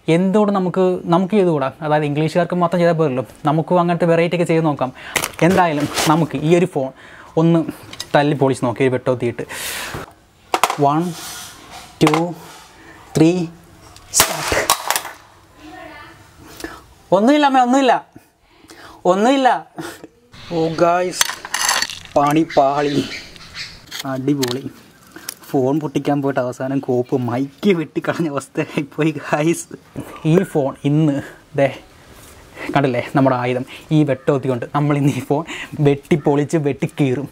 എന്തുകൊണ്ട് നമുക്ക് നമുക്ക് ചെയ്തുകൂടാ അതായത് ഇംഗ്ലീഷുകാർക്ക് മൊത്തം ചെയ്താൽ പോരല്ലോ നമുക്കും അങ്ങനത്തെ വെറൈറ്റി ഒക്കെ ചെയ്ത് നോക്കാം എന്തായാലും നമുക്ക് ഈ ഒരു ഫോൺ ഒന്ന് തല്ലി പൊളിച്ച് നോക്കി ഒരു വെട്ടോത്തിയിട്ട് വൺ ടു ത്രീ സ്റ്റാർട്ട് ഒന്നുമില്ല അമ്മ ഒന്നുമില്ല ഒന്നുമില്ല ഓ ഗായ്സ് പണി പാളി അടിപൊളി ഫോൺ പൊട്ടിക്കാൻ പോയിട്ട് അവസാനം കോപ്പ് മൈക്ക് വെട്ടിക്കളഞ്ഞ അവസ്ഥയായി പോയി ഗായ്സ് ഈ ഫോൺ ഇന്ന് ദേ കണ്ടില്ലേ നമ്മുടെ ആയുധം ഈ വെട്ടോത്തി കൊണ്ട് നമ്മൾ ഇന്ന് ഈ ഫോൺ വെട്ടി പൊളിച്ച് വെട്ടിക്കീറും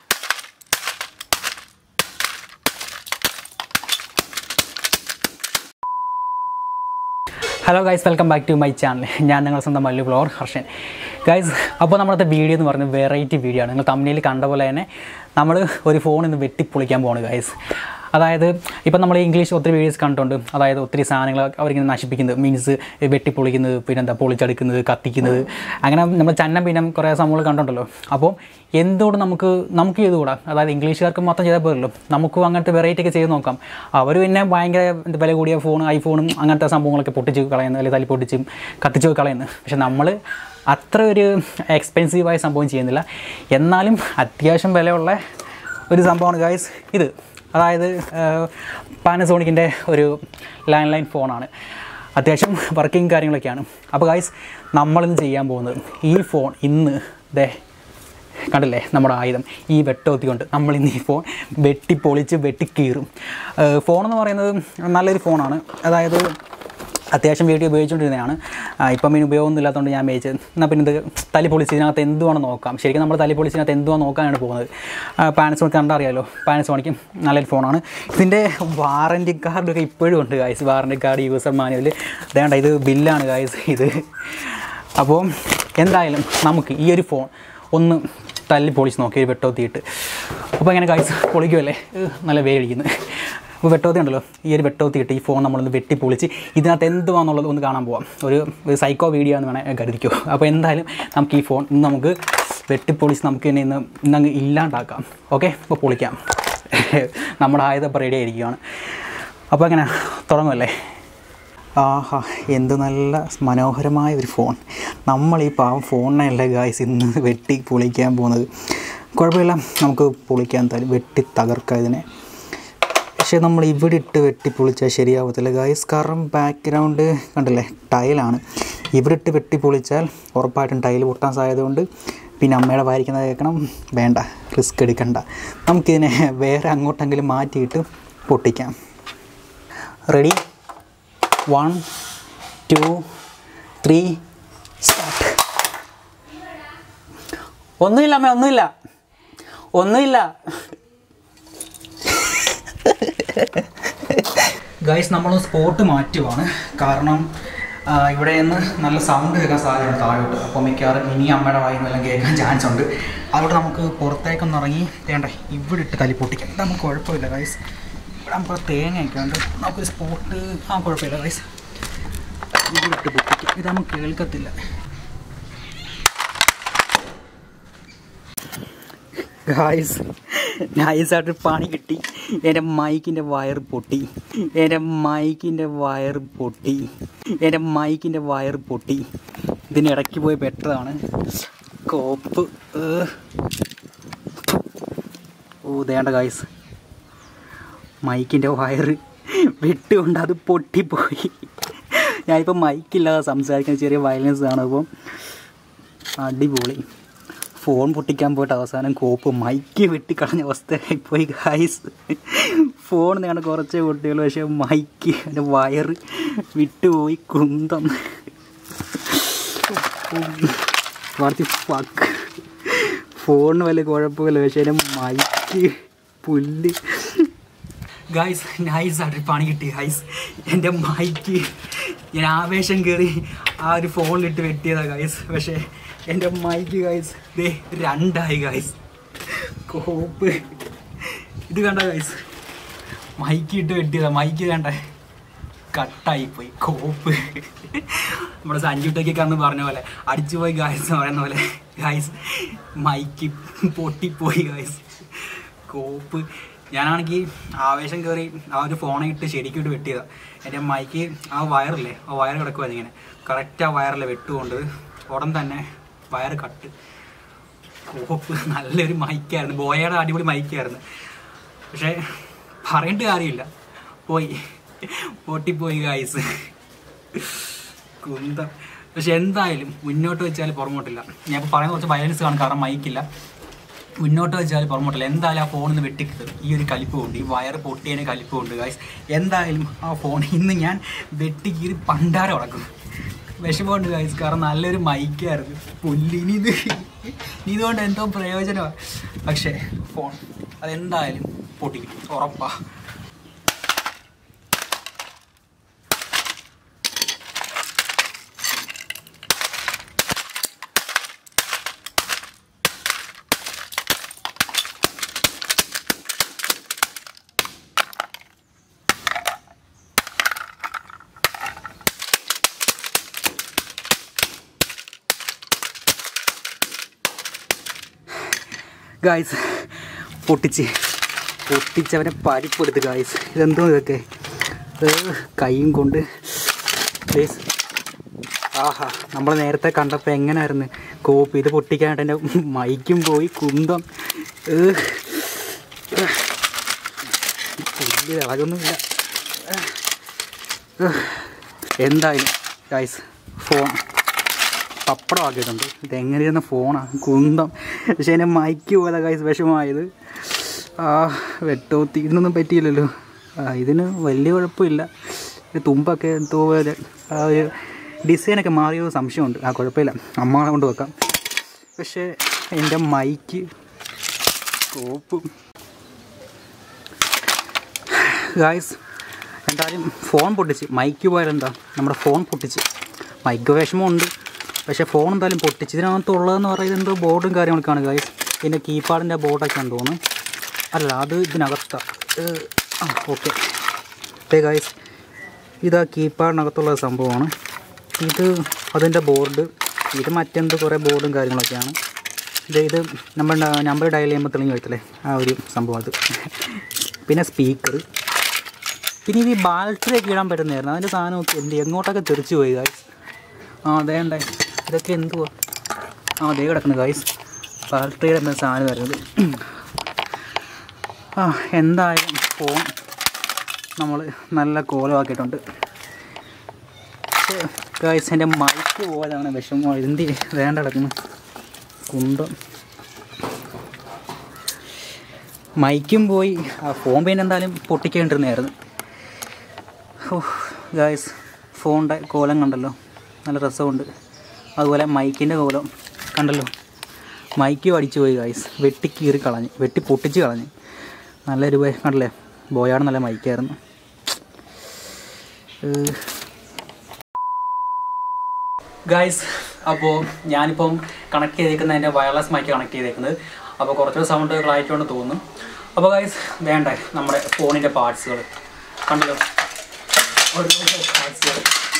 hello guys welcome back to my channel ഞാൻ നിങ്ങളുടെ സ്വന്തം മല്ലു ബ്ലോർ ഹർഷൻ ഗൈസ് അപ്പോൾ നമ്മളത്തെ വീഡിയോ എന്ന് പറയുന്നത് വെറൈറ്റി വീഡിയോ ആണ് നിങ്ങൾ തമ്മിൽ കണ്ട പോലെ തന്നെ നമ്മൾ ഒരു ഫോൺ ഇന്ന് വെട്ടിപ്പൊളിക്കാൻ പോവാണ് ഗൈസ് അതായത് ഇപ്പം നമ്മൾ ഇംഗ്ലീഷ് ഒത്തിരി വീഡിയോസ് കണ്ടിട്ടുണ്ട് അതായത് ഒത്തിരി സാധനങ്ങൾ അവരിങ്ങനെ നശിപ്പിക്കുന്നത് മീൻസ് വെട്ടിപ്പൊളിക്കുന്നത് പിന്നെന്താ പൊളിച്ചെടുക്കുന്നത് കത്തിക്കുന്നത് അങ്ങനെ നമ്മൾ ചന്നം പിന്നെ കുറേ സംഭവങ്ങൾ കണ്ടിട്ടുണ്ടല്ലോ അപ്പോൾ എന്തുകൊണ്ട് നമുക്ക് നമുക്ക് ചെയ്തുകൂടാ അതായത് ഇംഗ്ലീഷുകാർക്ക് മൊത്തം ചെയ്താൽ പോരല്ലോ നമുക്കും അങ്ങനത്തെ വെറൈറ്റി ഒക്കെ ചെയ്ത് നോക്കാം അവർ പിന്നെ ഭയങ്കര എന്ത് വില കൂടിയ ഫോൺ ഐഫോണും അങ്ങനത്തെ സംഭവങ്ങളൊക്കെ പൊട്ടിച്ച് കളയുന്നു അല്ലെങ്കിൽ തല്ലി പൊട്ടിച്ചും കത്തിച്ച് കളയുന്നു പക്ഷെ നമ്മൾ അത്ര ഒരു എക്സ്പെൻസീവായ സംഭവം ചെയ്യുന്നില്ല എന്നാലും അത്യാവശ്യം വിലയുള്ള ഒരു സംഭവമാണ് ഗായ്സ് ഇത് അതായത് പാനസോണിക്കിൻ്റെ ഒരു ലാൻഡ് ലൈൻ ഫോണാണ് അത്യാവശ്യം വർക്കിംഗ് കാര്യങ്ങളൊക്കെയാണ് അപ്പോൾ ഗായ്സ് നമ്മളിന്ന് ചെയ്യാൻ പോകുന്നത് ഈ ഫോൺ ഇന്ന് ദേ കണ്ടില്ലേ നമ്മുടെ ആയുധം ഈ വെട്ടോത്തി കൊണ്ട് നമ്മൾ ഇന്ന് ഈ ഫോൺ വെട്ടി പൊളിച്ച് വെട്ടിക്കീറും ഫോൺ എന്ന് പറയുന്നത് നല്ലൊരു ഫോണാണ് അതായത് അത്യാവശ്യം വീഡിയോ ഉപയോഗിച്ചുകൊണ്ടിരുന്നതാണ് ആ, ഇപ്പം പിന്നെ ഉപയോഗമൊന്നും ഇല്ലാത്തതുകൊണ്ട് ഞാൻ മേടിച്ചത് എന്നാൽ പിന്നെ ഇത് തല്ലി പൊളിച്ച് ഇതിനകത്ത് എന്തുവാണ് നോക്കാം ശരിക്കും നമ്മൾ തല്ലി പൊളിച്ചതിനകത്ത് എന്തുവാണ് നോക്കാനാണ് പോകുന്നത് പാനസോണിക് കണ്ടറിയാലോ പാനസോണിക്ക് നല്ലൊരു ഫോണാണ് ഇതിൻ്റെ വാറൻറ്റി കാർഡൊക്കെ ഇപ്പോഴും ഉണ്ട് guys warranty card user manual വേണ്ട ഇത് ബില്ലാണ് ഗായ്സ് ഇത് അപ്പോൾ എന്തായാലും നമുക്ക് ഈ ഒരു ഫോൺ ഒന്ന് തല്ലി പൊളിച്ച് നോക്കി ഒരു വെട്ടോത്തിയിട്ട് അപ്പോൾ ഇങ്ങനെ കാഴ്ച പൊളിക്കുമല്ലേ ഏഹ്, നല്ല വേടിക്കുന്നു അപ്പോൾ വെട്ടോത്തി ഉണ്ടല്ലോ ഈ ഒരു വെട്ടോത്തി ഇട്ട് ഈ ഫോൺ നമ്മളൊന്ന് വെട്ടി പൊളിച്ച് ഇതിനകത്ത് എന്തുവാന്നുള്ളത് ഒന്ന് കാണാൻ പോവാം ഒരു ഒരു സൈക്കോ വീഡിയോ എന്ന് വേണേൽ കരുതിക്കോ അപ്പോൾ എന്തായാലും നമുക്ക് ഈ ഫോൺ ഇന്ന് നമുക്ക് വെട്ടിപ്പൊളിച്ച് നമുക്ക് തന്നെ ഇന്ന് ഇന്നങ്ങ് ഇല്ലാണ്ടാക്കാം ഓക്കെ അപ്പോൾ പൊളിക്കാം നമ്മുടെ ആയുധം റെഡി ആയിരിക്കുകയാണ് അപ്പോൾ എങ്ങനെ തുടങ്ങുമല്ലേ ആഹാ എന്ത് നല്ല മനോഹരമായ ഒരു ഫോൺ നമ്മൾ ഈ പാവം ഫോണിനല്ല ഗായ്സ് ഇന്ന് വെട്ടി പൊളിക്കാൻ പോകുന്നത് കുഴപ്പമില്ല നമുക്ക് പൊളിക്കാൻ തരും വെട്ടി തകർക്കാം ഇതിനെ പക്ഷേ നമ്മൾ ഇവിടെ ഇട്ട് വെട്ടി പൊളിച്ചാൽ ശരിയാവത്തില്ല ഗായ്സ് കാരണം ബാക്ക്ഗ്രൗണ്ട് കണ്ടില്ലേ ടൈലാണ് ഇവിടെ ഇട്ട് വെട്ടി പൊളിച്ചാൽ ഉറപ്പായിട്ടും ടൈൽ പൊട്ടാൻ സാധ്യതയുണ്ട് പിന്നെ അമ്മയുടെ വായിക്കുന്നത് കേൾക്കണം വേണ്ട റിസ്ക് എടുക്കണ്ട നമുക്കിതിനെ വേറെ അങ്ങോട്ടെങ്കിലും മാറ്റിയിട്ട് പൊട്ടിക്കാം ready one two three start ഒന്നുമില്ല അമ്മ ഒന്നുമില്ല ഒന്നുമില്ല ഗൈസ് നമ്മൾ സ്പോട്ട് മാറ്റുവാണ് കാരണം ആ, ഇവിടെ നിന്ന് നല്ല സൗണ്ട് കേൾക്കാൻ സാധ്യതയുണ്ട് താഴോട്ട് അപ്പോൾ മിക്കവാറും ഇനി അമ്മയുടെ വായിൽ നിന്നെല്ലാം കേൾക്കാൻ ചാൻസ് ഉണ്ട് അതുകൊണ്ട് നമുക്ക് പുറത്തേക്കൊന്ന് ഇറങ്ങി വേണ്ട ഇവിടെ ഇട്ട് തല്ലി പൊട്ടിക്കാം ഇത് നമുക്ക് കുഴപ്പമില്ല ഗൈസ് ഇവിടെ നമുക്ക് തേങ്ങയൊക്കെ ഉണ്ട് നമുക്കൊരു സ്പോട്ട് ആ കുഴപ്പമില്ല ഗൈസ് ഇവിടെ ഇട്ട് പൊട്ടിക്കാം ഇത് നമുക്ക് കേൾക്കത്തില്ല ഗായ്സ് നൈസായിട്ട് പണി കിട്ടി എൻ്റെ മൈക്കിൻ്റെ വയർ പൊട്ടി എൻ്റെ മൈക്കിൻ്റെ വയർ പൊട്ടി എൻ്റെ മൈക്കിൻ്റെ വയർ പൊട്ടി ഇതിന് ഇടയ്ക്ക് പോയി പെട്ടതാണ് കോപ്പ് ഏഹ്. ഓ ദേണ്ട ഗായ്സ് മൈക്കിൻ്റെ വയർ വിട്ടുകൊണ്ട് അത് പൊട്ടിപ്പോയി ഞാനിപ്പോൾ മൈക്കില്ലാതെ സംസാരിക്കുന്ന ചെറിയ വയലൻസ് ആണ് അപ്പം അടിപൊളി ഫോൺ പൊട്ടിക്കാൻ പോയിട്ട് അവസാനം കോപ്പ് മൈക്ക് വെട്ടിക്കളഞ്ഞ അവസ്ഥയായി പോയി ഗായ്സ് ഫോൺ നേണ്ട കുറച്ചേ പൊട്ടിയുള്ളൂ പക്ഷേ മൈക്ക് എൻ്റെ വയർ വിട്ടുപോയി കുന്തം വാർത്തി ഫക്ക് ഫോണിന് വലിയ കുഴപ്പമില്ല പക്ഷേ എൻ്റെ മൈക്ക് പുല്ല് ഗായ്സ് നൈസ് ആയിട്ട് പണി കിട്ടി ഗായ്സ് എൻ്റെ മൈക്ക് ഞാൻ ആവേശം കയറി ആ ഒരു ഫോണിലിട്ട് വെട്ടിയതാ ഗായ്സ് പക്ഷേ എൻ്റെ മൈക്ക് ഗായ്സ് ദേ രണ്ടായി ഗായ്സ് കോപ്പ് ഇത് കണ്ട ഗായ്സ് മൈക്ക് ഇട്ട് വെട്ടിയതാ മൈക്ക് കണ്ട കട്ടായി പോയി കോപ്പ് നമ്മുടെ സഞ്ജുട്ടൊക്കെ അന്ന് പറഞ്ഞ പോലെ അടിച്ചു പോയി ഗായ്സ് എന്ന് പറയുന്ന പോലെ ഗായ്സ് മൈക്ക് പൊട്ടിപ്പോയി ഗായ്സ് കോപ്പ് ഞാനാണെങ്കിൽ ആവേശം കയറി ആ ഒരു ഫോണെ ഇട്ട് ശരിക്കും ഇട്ട് വെട്ടിയതാണ് എൻ്റെ മൈക്ക് ആ വയറില്ലേ ആ വയർ കിടക്കുമായിരുന്നു ഇങ്ങനെ കറക്റ്റ് ആ വയറിലെ വെട്ടുകൊണ്ട് ഉടൻ തന്നെ വയർ കട്ട് ഓപ്പ് നല്ലൊരു മൈക്കായിരുന്നു ബോയയുടെ അടിപൊളി മൈക്കായിരുന്നു പക്ഷേ പറയേണ്ട കാര്യമില്ല പോയി പൊട്ടിപ്പോയി ഗായ്സ് കുന്തം പക്ഷെ എന്തായാലും മുന്നോട്ട് വെച്ചാൽ പുറമോട്ടില്ല ഞാൻ ഇപ്പോൾ പറയുന്ന കുറച്ച് വയലൻസ് കാണും കാരണം മൈക്കില്ല മുന്നോട്ട് വെച്ചാൽ പുറമോട്ടില്ല എന്തായാലും ആ ഫോണിൽ നിന്ന് വെട്ടിക്കിട്ടും ഈ ഒരു കലിപ്പ് കൊണ്ട് ഈ വയർ പൊട്ടിയതിന് കലിപ്പ് കൊണ്ട് ഗായ്സ് എന്തായാലും ആ ഫോൺ ഇന്ന് ഞാൻ വെട്ടിക്കീറി പണ്ടാരം ഉടക്കും വിഷമമുണ്ട് ഗായ്സ് കാരണം നല്ലൊരു മൈക്കായിരുന്നു പുല്ല് ഇനി ഇത് ഇനി ഇതുകൊണ്ട് എന്തോ പ്രയോജനമാണ് പക്ഷേ ഫോൺ അതെന്തായാലും പൊട്ടിക്കും ഉറപ്പാ ഗായ്സ് പൊട്ടിച്ച് പൊട്ടിച്ചവനെ പരിപ്പെടുത്ത് ഗായ്സ് ഇതെന്തോ ഇതൊക്കെ ഏ, കൈയും കൊണ്ട് ഗായ്സ് ആഹാ നമ്മൾ നേരത്തെ കണ്ടപ്പോൾ എങ്ങനെയായിരുന്നു കോപ്പി ഇത് പൊട്ടിക്കാനായിട്ട് എൻ്റെ മൈക്കും പോയി കുന്തം ഏ, വലിയ അതൊന്നുമില്ല ഏ, എന്തായാലും ഗായ്സ് ഫോൺ പപ്പടമാക്കിയിട്ടുണ്ട് ഇതെങ്ങനെയിരുന്ന ഫോണാണ് കുന്തം പക്ഷെ എൻ്റെ മൈക്ക് പോലെ കൈസ് വിഷമമായത് ആ വെട്ടോത്തി ഇതിനൊന്നും പറ്റിയില്ലല്ലോ ആ ഇതിന് വലിയ കുഴപ്പമില്ല ഇത് തുമ്പൊക്കെ എന്തോ പോലെ ആ ഒരു ഡിസൈനൊക്കെ മാറിയോ സംശയമുണ്ട് ആ കുഴപ്പമില്ല അമ്മ കൊണ്ട് വെക്കാം പക്ഷേ എൻ്റെ മൈക്ക് കോപ്പ് ഗായ്സ് എന്തായാലും ഫോൺ പൊട്ടിച്ച് മൈക്ക് പോയാലെന്താ നമ്മുടെ ഫോൺ പൊട്ടിച്ച് മൈക്ക് വിഷമമുണ്ട് പക്ഷേ ഫോൺ എന്തായാലും പൊട്ടിച്ച് ഇതിനകത്തുള്ളതെന്ന് പറയുന്നത് എന്തോ ബോർഡും കാര്യങ്ങളൊക്കെയാണ് ഗായ്സ് പിന്നെ കീപാഡിൻ്റെ ബോർഡൊക്കെയാണെന്ന് തോന്നുന്നു അല്ല അത് ഇതിനകത്താണ് ആ ഓക്കെ അതെ ഗായ്സ് ഇതാ കീപാഡിനകത്തുള്ള സംഭവമാണ് ഇത് അതിൻ്റെ ബോർഡ് ഇത് മറ്റെന്ത് കുറേ ബോർഡും കാര്യങ്ങളൊക്കെയാണ് ഇത് ഇത് നമ്മൾ നമ്പർ ഡയൽ ചെയ്യുമ്പോൾ തെളിഞ്ഞ് വരത്തില്ലേ ആ ഒരു സംഭവം അത് പിന്നെ സ്പീക്കർ പിന്നെ ഇത് ഈ ബാറ്ററി ഒക്കെ ഇടാൻ പറ്റുന്നതായിരുന്നു അതിൻ്റെ സാധനമൊക്കെ എന്ത് എങ്ങോട്ടൊക്കെ തെറിച്ച് പോയി ഗായ്സ് ആ അതേണ്ടേ ഇതൊക്കെ എന്തുവാ ആ അതേ കിടക്കുന്നു ഗായ്സ് ബാറ്ററിയുടെ എന്ന സാധനം വരുന്നത് ആ എന്തായാലും ഫോൺ നമ്മൾ നല്ല കോലമാക്കിയിട്ടുണ്ട് ഗായ്സ് എൻ്റെ മൈക്ക് പോയതാണ് വിഷമം എന്ത് വേണ്ട കിടക്കുന്നു കുന്തം മൈക്കും പോയി ആ ഫോൺ പിന്നെ എന്തായാലും പൊട്ടിക്കേണ്ടിരുന്നായിരുന്നു ഓ ഗായ്സ് ഫോണിൻ്റെ കോലം കണ്ടല്ലോ നല്ല രസമുണ്ട് അതുപോലെ മൈക്കിൻ്റെ കോലം കണ്ടല്ലോ മൈക്കും അടിച്ചു പോയി ഗായ്സ് വെട്ടി കീറി കളഞ്ഞ് വെട്ടി പൊട്ടിച്ച് കളഞ്ഞ് നല്ല രൂപ കണ്ടല്ലേ ബോയാണ് നല്ല മൈക്കായിരുന്നു ഗായ്സ് അപ്പോൾ ഞാനിപ്പം കണക്ട് ചെയ്തേക്കുന്ന എൻ്റെ വയർലെസ് മൈക്ക് കണക്ട് ചെയ്തേക്കുന്നത് അപ്പോൾ കുറച്ചുകൂടെ സൗണ്ട് ക്ലാരിറ്റി കൊണ്ട് തോന്നുന്നു അപ്പോൾ ഗായ്സ് വേണ്ടേ നമ്മുടെ ഫോണിൻ്റെ പാർട്സുകൾ കണ്ടല്ലോ ഓരോ പാർട്സുകൾ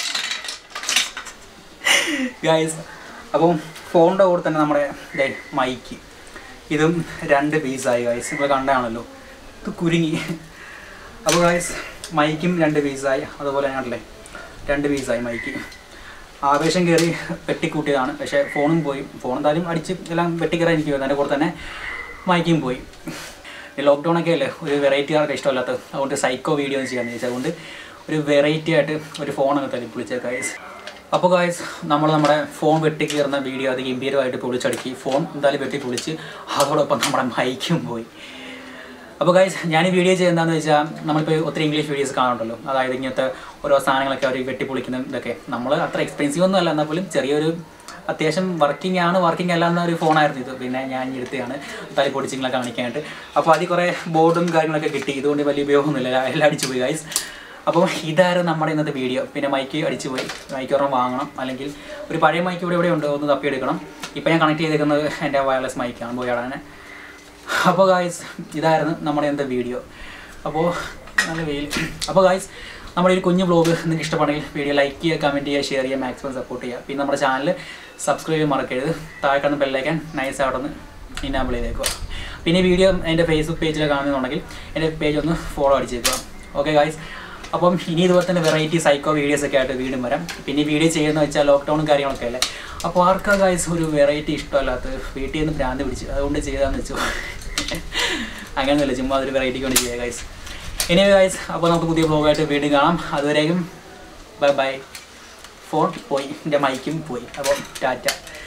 ഗായ്സ് അപ്പം ഫോണിൻ്റെ കൂടെ തന്നെ നമ്മുടെ ദേ മൈക്ക് ഇതും രണ്ട് പീസായി ഗായ്സ് നിങ്ങൾ കണ്ടാണല്ലോ ഇത് കുരുങ്ങി അപ്പോൾ ഗായ്സ് മൈക്കും രണ്ട് പീസായി അതുപോലെ തന്നെയാണല്ലേ രണ്ട് പീസായി മൈക്ക് ആവേശം കയറി വെട്ടിക്കൂട്ടിയതാണ് പക്ഷേ ഫോണും പോയി ഫോൺ എന്തായാലും അടിച്ച് എല്ലാം വെട്ടിക്കയറാൻ എനിക്ക് അതിൻ്റെ കൂടെ തന്നെ മൈക്കും പോയി ഈ ലോക്ക്ഡൗൺ ഒക്കെ അല്ലേ ഒരു വെറൈറ്റി ആർക്ക് ഇഷ്ടമല്ലാത്തത് അതുകൊണ്ട് സൈക്കോ വീഡിയോ ചെയ്യാമെന്ന് ചോദിച്ചത് അതുകൊണ്ട് ഒരു വെറൈറ്റി ആയിട്ട് ഒരു ഫോൺ അങ്ങ് തല്ലി പൊളിച്ചത് ഗായ്സ് അപ്പോൾ ഗായ്സ് നമ്മൾ നമ്മുടെ ഫോൺ വെട്ടി കയറുന്ന വീഡിയോ അത് ഗംഭീരമായിട്ട് പൊളിച്ചടുക്കി ഫോൺ എന്തായാലും വെട്ടി പൊളിച്ച് അതോടൊപ്പം നമ്മുടെ മൈക്കും പോയി അപ്പോൾ ഗൈസ് ഞാൻ ഈ വീഡിയോ ചെയ്യുന്നതെന്ന് വെച്ചാൽ നമ്മളിപ്പോൾ ഒത്തിരി ഇംഗ്ലീഷ് വീഡിയോസ് കാണുന്നുണ്ടല്ലോ അതായത് ഇങ്ങനത്തെ ഓരോ സാധനങ്ങളൊക്കെ അവർ വെട്ടിപ്പൊളിക്കുന്ന ഇതൊക്കെ നമ്മൾ അത്ര എക്സ്പെൻസീവ് ഒന്നും അല്ല എന്നാൽ പോലും ചെറിയൊരു അത്യാവശ്യം വർക്കിംഗ് ആണ് വർക്കിംഗ് അല്ല എന്നൊരു ഫോണായിരുന്നു ഇത് പിന്നെ ഞാൻ ഇനി എടുത്തതാണ് തലി പൊടിച്ചിങ്ങളൊക്കെ കാണിക്കാനായിട്ട് അപ്പോൾ അതിൽ കുറേ ബോർഡും കാര്യങ്ങളൊക്കെ കിട്ടി ഇതുകൊണ്ട് വലിയ ഉപയോഗമൊന്നുമില്ല എല്ലാം അടിച്ചു പോയി ഗൈസ് അപ്പോൾ ഇതായിരുന്നു നമ്മുടെ ഇന്നത്തെ വീഡിയോ പിന്നെ മൈക്ക് അടിച്ചു പോയി മൈക്ക് ഒരെണ്ണം വാങ്ങണം അല്ലെങ്കിൽ ഒരു പഴയ മൈക്ക് ഇവിടെ ഇവിടെ ഉണ്ട് ഒന്ന് തപ്പിയെടുക്കണം ഇപ്പോൾ ഞാൻ കണക്ട് ചെയ്തേക്കുന്നത് എൻ്റെ വയർലെസ് മൈക്കാണ് പോയാടാനെ അപ്പോൾ ഗായ്സ് ഇതായിരുന്നു നമ്മുടെ എന്താ വീഡിയോ അപ്പോൾ നല്ല വെയിൽ അപ്പോൾ ഗായ്സ് നമ്മുടെ ഒരു കുഞ്ഞു വ്ളോഗ് നിങ്ങൾക്ക് ഇഷ്ടപ്പെടുമെങ്കിൽ വീഡിയോ ലൈക്ക് ചെയ്യുക കമൻറ്റ് ചെയ്യുക ഷെയർ ചെയ്യുക മാക്സിമം സപ്പോർട്ട് ചെയ്യുക പിന്നെ നമ്മുടെ ചാനൽ സബ്സ്ക്രൈബ് ചെയ്യാൻ മറക്കരുത് താഴെ കിടന്ന് ബെല്ലൈക്കാൻ നൈസ് അവിടെ നിന്ന് ഇന്നാബിൾ ചെയ്തേക്കുക പിന്നെ ഈ വീഡിയോ എൻ്റെ ഫേസ്ബുക്ക് പേജിൽ കാണുന്നുണ്ടെങ്കിൽ എൻ്റെ പേജ് ഒന്ന് ഫോളോ അടിച്ചേക്കുക ഓക്കെ ഗായ്സ് അപ്പം ഇനി ഇതുപോലെ തന്നെ വെറൈറ്റി സൈക്കോ വീഡിയോസ് ഒക്കെ ആയിട്ട് വീണ്ടും വരാം പിന്നെ ഈ വീഡിയോ ചെയ്യുന്ന വെച്ചാൽ ലോക്ക്ഡൗണും കാര്യങ്ങളൊക്കെ അല്ലേ അപ്പോൾ ആർക്കാ ഗായ്സ് ഒരു വെറൈറ്റി ഇഷ്ടമല്ലാത്ത വീട്ടിൽ നിന്ന് ഭ്രാന്ത് പിടിച്ച് അതുകൊണ്ട് ചെയ്താന്ന് വെച്ചു അങ്ങനെയൊന്നുമില്ല ചുമ്മാ അതൊരു വെറൈറ്റിക്ക് വേണ്ടി ചെയ്യുക ഗൈസ് ഇനി ഗൈസ് അപ്പോൾ നമുക്ക് പുതിയ ബ്ലോഗായിട്ട് വീണ്ടും കാണാം അതുവരെയും ബൈ ബൈ ഫോൺ പോയി എൻ്റെ മൈക്കും പോയി അപ്പോൾ ടാറ്റ